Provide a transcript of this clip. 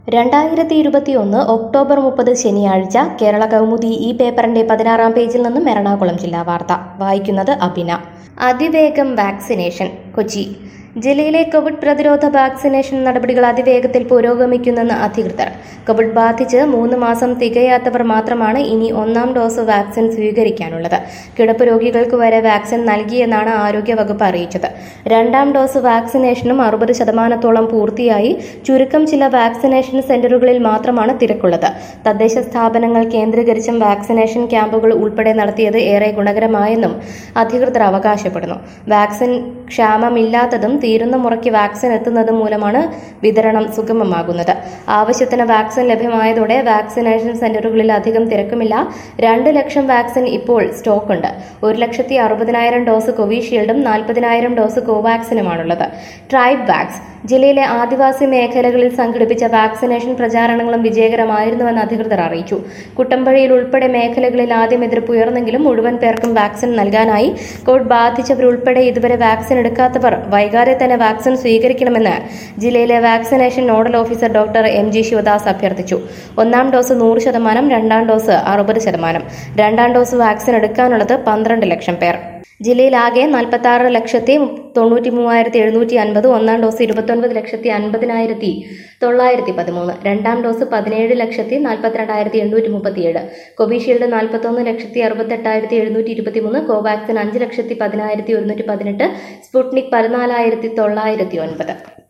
രണ്ടായിരത്തി ഇരുപത്തിയൊന്ന് ഒക്ടോബർ മുപ്പത് ശനിയാഴ്ച കേരള കൗമുദി ഈ പേപ്പറിന്റെ പതിനാറാം പേജിൽ നിന്നും എറണാകുളം ജില്ലാ വാർത്ത വായിക്കുന്നത് അഭിന അതിവേഗം വാക്സിനേഷൻ കൊച്ചി ജില്ലയിലെ കോവിഡ് പ്രതിരോധ വാക്സിനേഷൻ നടപടികൾ അതിവേഗത്തിൽ പുരോഗമിക്കുന്നെന്ന് അധികൃതർ കോവിഡ് ബാധിച്ച് മൂന്ന് മാസം തികയാത്തവർ മാത്രമാണ് ഇനി ഒന്നാം ഡോസ് വാക്സിൻ സ്വീകരിക്കാനുള്ളത് കിടപ്പ് രോഗികൾക്ക് വരെ വാക്സിൻ നൽകിയെന്നാണ് ആരോഗ്യവകുപ്പ് അറിയിച്ചത് രണ്ടാം ഡോസ് വാക്സിനേഷനും അറുപത് ശതമാനത്തോളം പൂർത്തിയായി ചുരുക്കം ചില വാക്സിനേഷൻ സെന്ററുകളിൽ മാത്രമാണ് തിരക്കുള്ളത് തദ്ദേശ സ്ഥാപനങ്ങൾ കേന്ദ്രീകരിച്ചും വാക്സിനേഷൻ ക്യാമ്പുകൾ ഉൾപ്പെടെ നടത്തിയത് ഏറെ ഗുണകരമായെന്നും അധികൃതർ അവകാശപ്പെടുന്നു വാക്സിൻ ക്ഷാമമില്ലാത്തതും തീരുന്ന മുറയ്ക്ക് വാക്സിൻ എത്തുന്നതും മൂലമാണ് വിതരണം സുഗമമാകുന്നത് ആവശ്യത്തിന് വാക്സിൻ ലഭ്യമായതോടെ വാക്സിനേഷൻ സെന്ററുകളിൽ അധികം തിരക്കുമില്ല രണ്ട് ലക്ഷം വാക്സിൻ ഇപ്പോൾ സ്റ്റോക്കുണ്ട് ഒരു ലക്ഷത്തി അറുപതിനായിരം ഡോസ് കോവിഷീൽഡും നാൽപ്പതിനായിരം ഡോസ് കോവാക്സിനുമാണുള്ളത് ട്രൈബ് വാക്സ് ജില്ലയിലെ ആദിവാസി മേഖലകളിൽ സംഘടിപ്പിച്ച വാക്സിനേഷൻ പ്രചാരണങ്ങളും വിജയകരമായിരുന്നുവെന്ന് അധികൃതർ അറിയിച്ചു കുട്ടമ്പഴിയിൽ ഉൾപ്പെടെ മേഖലകളിൽ ആദ്യം എതിർപ്പ് ഉയർന്നെങ്കിലും മുഴുവൻ പേർക്കും വാക്സിൻ നൽകാനായി കോവിഡ് ബാധിച്ചവരുൾപ്പെടെ ഇതുവരെ വാക്സിൻ എടുക്കാത്തവർ വൈകാതെ തന്നെ വാക്സിൻ സ്വീകരിക്കണമെന്ന് ജില്ലയിലെ vaccination nodal officer doctor M G Sivadas അഭ്യർത്ഥിച്ചു ഒന്നാം ഡോസ് നൂറ് ശതമാനം രണ്ടാം ഡോസ് അറുപത് ശതമാനം രണ്ടാം ഡോസ് വാക്സിൻ എടുക്കാനുള്ളത് പന്ത്രണ്ട് ലക്ഷം പേർ ജില്ലയിലാകെ നാൽപ്പത്തി ആറ് ലക്ഷത്തി തൊണ്ണൂറ്റി മൂവായിരത്തി എഴുന്നൂറ്റി അൻപത് ഒന്നാം ഡോസ് ഇരുപത്തൊൻപത് ലക്ഷത്തി അൻപതിനായിരത്തി തൊള്ളായിരത്തി പതിമൂന്ന് രണ്ടാം ഡോസ് പതിനേഴ് ലക്ഷത്തി നാൽപ്പത്തിരണ്ടായിരത്തി എണ്ണൂറ്റി മുപ്പത്തിയേഴ് കോവിഷീൽഡ് നാൽപ്പത്തൊന്ന് ലക്ഷത്തി അറുപത്തെട്ടായിരത്തി എഴുന്നൂറ്റി ഇരുപത്തിമൂന്ന് കോവാക്സിൻ അഞ്ച് ലക്ഷത്തി പതിനായിരത്തി ഒരുന്നൂറ്റി പതിനെട്ട് സ്പുട്നിക് പതിനാലായിരത്തി തൊള്ളായിരത്തി ഒൻപത്